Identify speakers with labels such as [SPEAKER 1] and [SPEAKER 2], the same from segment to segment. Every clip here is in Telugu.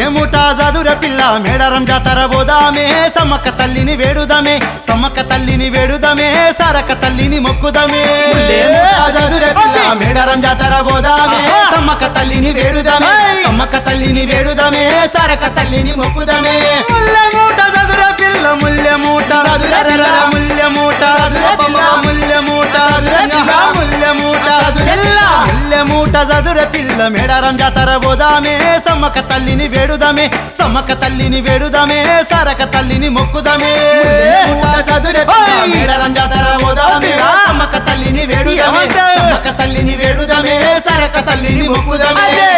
[SPEAKER 1] ముల్లే మూట చదుర పిల్ల మేడారం జాతర పోదామే సమ్మక్క తల్లిని వేడుదమే సమ్మక్క తల్లిని వేడుదమే సరక తల్లిని మొక్కుదమే
[SPEAKER 2] ముల్లే మూట చదుర పిల్ల మేడారం జాతర పోదామే సమ్మక్క తల్లిని వేడుదమే సమ్మక్క తల్లిని వేడుదమే సరక తల్లిని మొక్కుదమే
[SPEAKER 1] ముల్లె మూట చదుర పిల్ల ముల్లె మూట
[SPEAKER 2] చదుర పిల్ల.
[SPEAKER 1] ముల్లె మూట
[SPEAKER 2] చదుర పిల్ల.
[SPEAKER 1] ముల్లె మూట
[SPEAKER 2] చదుర పిల్ల.
[SPEAKER 1] ముల్లె మూట
[SPEAKER 2] చదుర పిల్ల.
[SPEAKER 1] ముల్లె మూట చదుర పిల్ల మేడారం జాతర పోదామే సమ్మక్క తల్లిని వేడుదమే సమ్మక్క తల్లిని వేడుదమే సరక తల్లిని మొక్కుదమే
[SPEAKER 2] ముల్లే మూట చదుర పిల్ల
[SPEAKER 1] ఓయ్.
[SPEAKER 2] మేడారం జాతర పోదామే సమ్మక్క తల్లిని వేడుదమే
[SPEAKER 1] ఏమంటా?
[SPEAKER 2] సమ్మక్క తల్లిని వేడుదమే సరక తల్లిని మొక్కుదమే
[SPEAKER 1] అదే.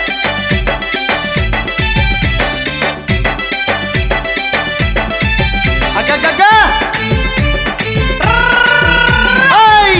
[SPEAKER 1] అగ్గగ్గగ్గ. ఓయ్.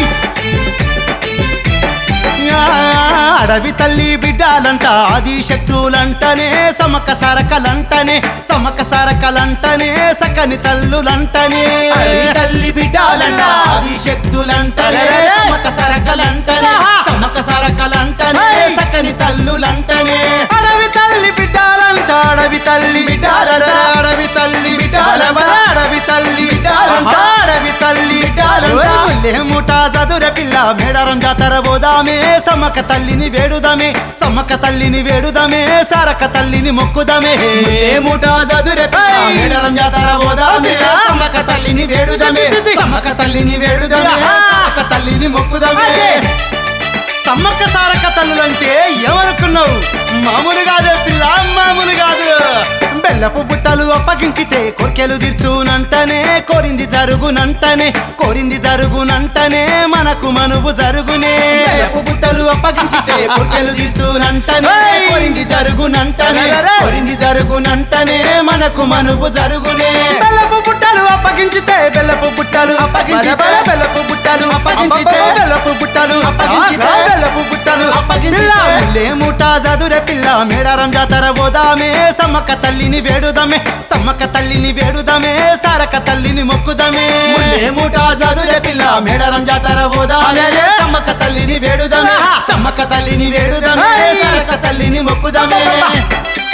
[SPEAKER 1] యా, అడవి తల్లి బిడ్డాలంట ఆది శక్తులంటనే సమక సరకలంటనే సమక సరకలంటనే సకని తల్లులంటనే
[SPEAKER 2] అడవి తల్లి బిడ్డాలంట ఆది శక్తులంటనే సమక సరకలంటనే సమక సరకలంటనే సకని తల్లులంటనే
[SPEAKER 1] అడవి తల్లి బిడ్డాలంట అడవి తల్లి
[SPEAKER 2] బిడ్డాలంట.
[SPEAKER 1] అడవి తల్లి
[SPEAKER 2] బిడ్డాలంట.
[SPEAKER 1] అడవి తల్లి
[SPEAKER 2] బిడ్డాలంట.
[SPEAKER 1] అడవి తల్లి
[SPEAKER 2] బిడ్డాలంట.
[SPEAKER 1] ఓయ్ ముల్లె మూట చదుర పిల్ల మేడారం జాతర పోదామే సమ్మక తల్లిని వేడుదమే సమ్మక తల్లిని వేడుదమే సరక తల్లిని మొక్కుదమే
[SPEAKER 2] ఏ మూట చదురే
[SPEAKER 1] ఏయ్.
[SPEAKER 2] మేడరం జాతర పోదామే సమ్మక తల్లిని వేడుదమే సమ్మక తల్లిని వేడుదమే సమ్మక తల్లిని మొక్కుదమే
[SPEAKER 1] అదే. సమ్మక్క సారక్క తల్లులంటే ఏమనుకున్నావు మామూలు కాదే పిల్ల మామూలు కాదు బెల్లపు బుట్టలు అప్పగించితే కోర్కెలు తీర్చునంటనే కోరింది జరుగునంటనే కోరింది జరుగునంటనే మనకు మనువు జరుగునే
[SPEAKER 2] బెల్లపు బుట్టలు అప్పగించితే కొర్కెలు తీర్చునంటనే
[SPEAKER 1] ఏయ్.
[SPEAKER 2] కోరింది జరుగునంటనే
[SPEAKER 1] అరెరే.
[SPEAKER 2] కోరింది జరుగునంటనే మనకు మనువు జరుగునే
[SPEAKER 1] బెల్లపు బుట్టలు అప్పగించితే బెల్లపు బుట్టలు
[SPEAKER 2] అప్పగించితే.
[SPEAKER 1] బల బల బెల్లపు బుట్టలు
[SPEAKER 2] అప్పగించితే.
[SPEAKER 1] అబ్బబ్బ బెల్లపు బుట్టలు
[SPEAKER 2] అప్పగించితే.
[SPEAKER 1] ఆ, బెల్లపు బుట్టలు
[SPEAKER 2] అప్పగించితే.
[SPEAKER 1] పిల్ల, ముల్లే మూట చదురే పిల్ల మేడారం జాతర పోదామే సమ్మక్క తల్లిని వేడుదమే సమ్మక్క తల్లిని వేడుదమే సారక తల్లిని మొక్కుదమే
[SPEAKER 2] ముల్లే మూట చదురే పిల్ల మేడరం జాతర పోదామే
[SPEAKER 1] అరెరే.
[SPEAKER 2] సమ్మక్క తల్లిని వేడుదమే
[SPEAKER 1] ఆహా.
[SPEAKER 2] సమ్మక్క తల్లిని వేడుదమే
[SPEAKER 1] ఏయ్.
[SPEAKER 2] సరక తల్లిని మొక్కుదమే
[SPEAKER 1] అబ్బబ్బ.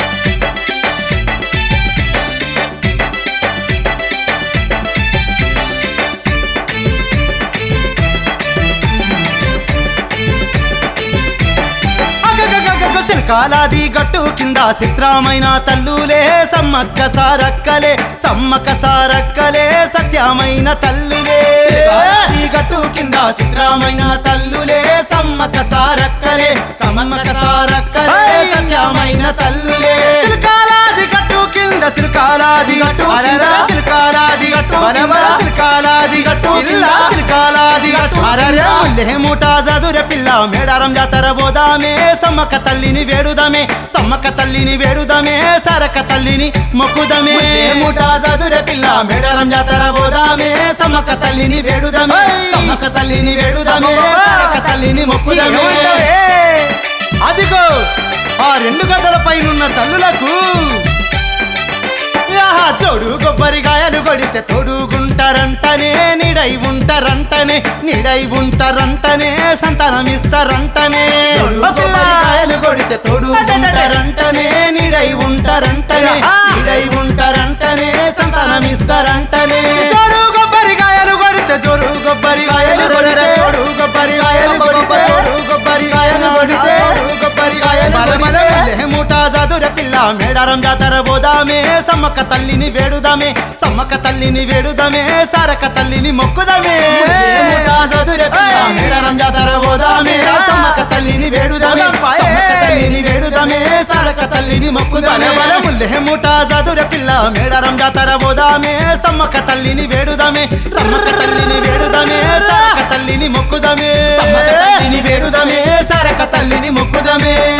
[SPEAKER 1] అగగగగగ సిల్కాలాది గట్టు కింద చిత్రమైన తల్లులే సమ్మక్క సారక్కలే సమ్మక్క సారక్కలే సత్యమైన తల్లులే
[SPEAKER 2] ఈ గట్టు కింద చిత్రమైన తల్లులే సమ్మక్క సారక్కలే సమ్మక్క సారక్కలే
[SPEAKER 1] ఏయ్.
[SPEAKER 2] సత్యమైన తల్లులే
[SPEAKER 1] సిల్కాలాది గట్టు కింద సిల్కాలాది
[SPEAKER 2] గట్టు
[SPEAKER 1] అరెరా
[SPEAKER 2] కింద
[SPEAKER 1] సిల్కాలాది గట్టు
[SPEAKER 2] బల బల
[SPEAKER 1] సిల్కాలాది గట్టు
[SPEAKER 2] కింద
[SPEAKER 1] పిల్ల సిల్కాలాది గట్టు
[SPEAKER 2] గట్టు
[SPEAKER 1] అరెరే
[SPEAKER 2] కింద
[SPEAKER 1] ముల్లె మూట చదురే పిల్ల మేడారం జాతర పోదామే సమ్మక్క తల్లిని వేడుదమే సమ్మక్క తల్లిని వేడుదమే సరక తల్లిని మొక్కుదమే
[SPEAKER 2] ఏ మూట చదురే పిల్ల మేడారం జాతర పోదామే సమ్మక్క తల్లిని వేడుదమే
[SPEAKER 1] ఏయ్.
[SPEAKER 2] సమ్మక్క తల్లిని వేడుదమే సరక తల్లిని మొక్కుదమే
[SPEAKER 1] ఏమంటావే? అదిగో ఆ రెండు గదల పైనున్న తల్లులకు ఆహా, తోడు కొబ్బరికాయలు కొడితే తోడుగుంటారంటనే నిడై ఉంటారంటనే నిడై ఉంటారంటనే సంతానం ఇస్తారంటనే
[SPEAKER 2] తోడు కొబ్బరికాయలు కొడితే తోడు ఉంటారంటనే నిడై ఉంటారంటనే నిడై ఉంటారంటనే సంతానం ఇస్తారంటనే
[SPEAKER 1] తోడు కొబ్బరికాయలు కొడితే జోరు కొబ్బరికాయలు కొడితే
[SPEAKER 2] తోడు కొబ్బరికాయలు కొడితే తోడు కొబ్బరికాయలు కొడితే తోడు కొబ్బరికాయలు
[SPEAKER 1] బల బల
[SPEAKER 2] కొడితే
[SPEAKER 1] బలే మూట చదుర పిల్ల మేడారం జాతర పోదామే సమ్మక్క తల్లిని వేడుదమే సమ్మక్క తల్లిని వేడుదమే సారక తల్లిని మొక్కుదమే
[SPEAKER 2] ముఠా చదురే పిల్ల మేడారం జాతర పోదామే సమ్మక్క తల్లిని వేడుదమే సమ్మక్క తల్లిని వేడుదమే సరక తల్లిని
[SPEAKER 1] బల
[SPEAKER 2] మొక్కుదమే
[SPEAKER 1] బల ముల్లె మూట చదుర పిల్ల మేడారం జాతర పోదామే సమ్మక్క తల్లిని వేడుదమే సమ్మక్క తల్లిని వేడుదమే సారక తల్లిని మొక్కుదమే
[SPEAKER 2] సమ్మక్క తల్లిని వేడుదమే సరక తల్లిని మొక్కుదమే